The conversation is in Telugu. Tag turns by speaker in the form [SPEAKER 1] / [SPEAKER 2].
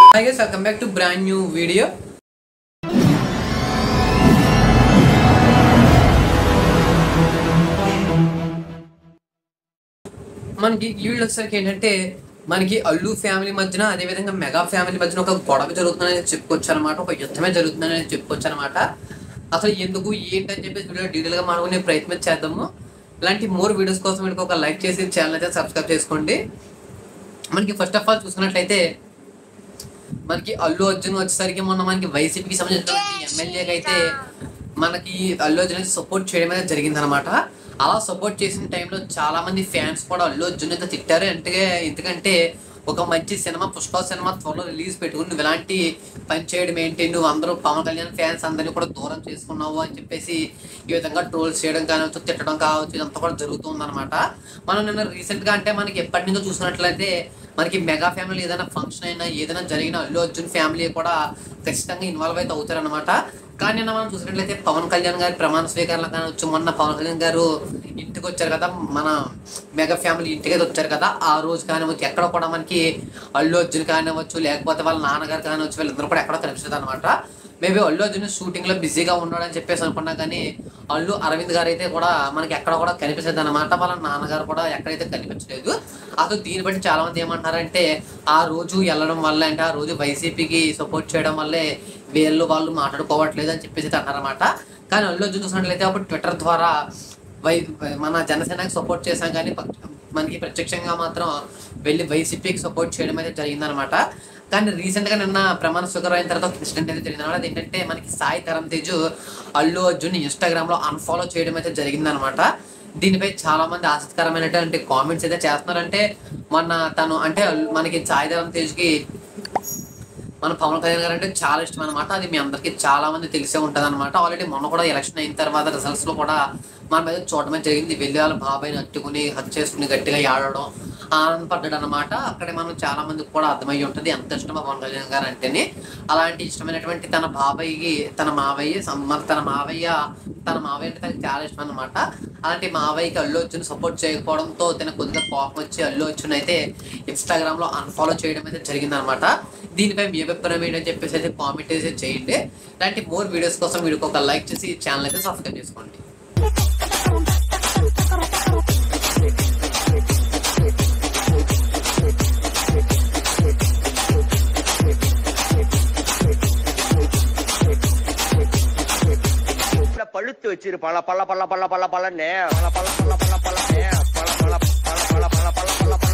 [SPEAKER 1] Hi guys, welcome back to brand new video. మనకి ఈ వీళ్ళు వచ్చేసరికి ఏంటంటే మనకి అల్లు ఫ్యామిలీ మధ్యన అదేవిధంగా మెగా ఫ్యామిలీ మధ్యన ఒక గొడవ జరుగుతుందని చెప్పుకోవచ్చు అనమాట ఒక యుద్ధమే జరుగుతుందని చెప్పుకోవచ్చు అనమాట అసలు ఎందుకు ఏంటని చెప్పేసి వీడియో డీటెయిల్ గా మానుకునే ప్రయత్నం చేద్దాము ఇలాంటి మోర్ వీడియోస్ కోసం వీడికి ఒక లైక్ చేసి ఛానల్ అయితే సబ్స్క్రైబ్ చేసుకోండి మనకి ఫస్ట్ ఆఫ్ ఆల్ చూసుకున్నట్లయితే మనకి అల్లు అర్జున్ వచ్చేసరికి మొన్న మనకి వైసీపీకి సంబంధించినటువంటి ఎమ్మెల్యేగా అయితే మనకి అల్లు అర్జున్ సపోర్ట్ చేయడం అనేది జరిగింది అనమాట అలా సపోర్ట్ చేసిన టైంలో చాలా మంది ఫ్యాన్స్ కూడా అల్లు అర్జున్ అయితే తిట్టారు అంటే ఎందుకంటే ఒక మంచి సినిమా పుష్ప సినిమా త్వరలో రిలీజ్ పెట్టుకుని నువ్వు ఇలాంటి పని చేయడం ఏంటి నువ్వు అందరూ పవన్ కళ్యాణ్ ఫ్యాన్స్ అందరినీ కూడా దూరం చేసుకున్నావు అని చెప్పేసి ఈ విధంగా ట్రోల్స్ చేయడం కావచ్చు తిట్టడం కావచ్చు ఇదంతా కూడా జరుగుతుంది అనమాట మనం నిన్న రీసెంట్ గా అంటే మనకి ఎప్పటి నుంచో చూసినట్లయితే మనకి మెగా ఫ్యామిలీ ఏదైనా ఫంక్షన్ అయినా ఏదైనా జరిగిన అల్లు అర్జున్ ఫ్యామిలీ కూడా ఖచ్చితంగా ఇన్వాల్వ్ అయితే అవుతారనమాట కానీ నిన్న మనం చూసినట్లయితే పవన్ కళ్యాణ్ గారి ప్రమాణ స్వీకారాలు కావచ్చు మొన్న పవన్ కళ్యాణ్ గారు ఇంటికి వచ్చారు కదా మన మెగా ఫ్యామిలీ ఇంటికి అయితే వచ్చారు కదా ఆ రోజు కానివచ్చు ఎక్కడ కూడా మనకి అల్లు అర్జున్ కానివ్వచ్చు లేకపోతే వాళ్ళ నాన్నగారు కానివచ్చు వీళ్ళందరూ కూడా ఎక్కడ కనిపిస్తుంది అనమాట మేబీ అల్లు అర్జున్ షూటింగ్ లో బిజీగా ఉన్నాడని చెప్పేసి అనుకున్నా కానీ అల్లు అరవింద్ గారు అయితే కూడా మనకి ఎక్కడ కూడా కనిపించదు అనమాట వాళ్ళ నాన్నగారు కూడా ఎక్కడైతే కనిపించలేదు అసలు దీన్ని బట్టి చాలా మంది ఏమంటారంటే ఆ రోజు వెళ్ళడం వల్ల అంటే ఆ రోజు వైసీపీకి సపోర్ట్ చేయడం వల్లే వీళ్ళు వాళ్ళు మాట్లాడుకోవట్లేదు అని చెప్పేసి అంటారనమాట కానీ అల్లు అర్జున్ చూసినట్లయితే అప్పుడు ట్విట్టర్ ద్వారా వై మన జనసేనకి సపోర్ట్ చేశాం కానీ పక్- మనకి ప్రత్యక్షంగా మాత్రం వెళ్ళి వైసీపీకి సపోర్ట్ చేయడం అయితే జరిగిందనమాట కానీ రీసెంట్ గా నిన్న ప్రమాణ స్వీకారం అయిన తర్వాత ఒక ఇన్సిడెంట్ అయితే జరిగింది అనమాట ఏంటంటే మనకి సాయి తరం తేజు అల్లు అర్జున్ ఇన్స్టాగ్రామ్ లో అన్ఫాలో చేయడం అయితే జరిగిందనమాట దీనిపై చాలా మంది ఆసక్తికరమైనటువంటి కామెంట్స్ అయితే చేస్తున్నారంటే మొన్న తను అంటే అల్లు- మనకి సాయి తరం తేజ్ కి మన పవన్ కళ్యాణ్ గారు అంటే చాలా ఇష్టం అనమాట అది మీ అందరికీ చాలా మంది తెలిసే ఉంటది అనమాట ఆల్రెడీ మొన్న కూడా ఎలక్షన్ అయిన తర్వాత రిజల్ట్స్ లో కూడా మన మీద చూడడమే జరిగింది వెళ్ళి వాళ్ళ బాబాయ్ని హత్తుకుని హత్య చేసుకుని గట్టిగా ఆడడం ఆనందపడ్డాడు అనమాట అక్కడే మనం చాలా మందికి కూడా అర్థమై ఉంటది ఎంత ఇష్టమో పవన్ కళ్యాణ్ గారు అంటేనే అలాంటి ఇష్టమైనటువంటి తన బాబాయ్కి తన మావయ్య సం- మన తన మావయ్య తన మావయ్య అంటే తనకి చాలా ఇష్టం అనమాట అలాంటి మావయ్యకి అల్లు అర్జున్ సపోర్ట్ చేయకపోవడంతో తన కొద్దిగా కోపం వచ్చి అల్లు అర్జున్ అయితే ఇన్స్టాగ్రామ్ లో అన్ఫాలో చేయడం అయితే జరిగిందనమాట దీనిపై మీ అభిప్రాయం ఏంటని చెప్పేసి అయితే కామెంట్ అయితే చేయండి ఇలాంటి మోర్ వీడియోస్ కోసం వీడియోకి ఒక లైక్ చేసి ఛానల్ అయితే సబ్స్క్రైబ్ చేసుకోండి
[SPEAKER 2] இப்ப பழுத்து வச்சிருப்பாள பல்ல பல்ல பல்ல பல்ல பல்லன்னு பல்ல பல்ல பல்ல பல்ல பல்லன்னு பல்ல பல்ல பல்ல பல்ல பல்ல பல்ல பல்ல பல்ல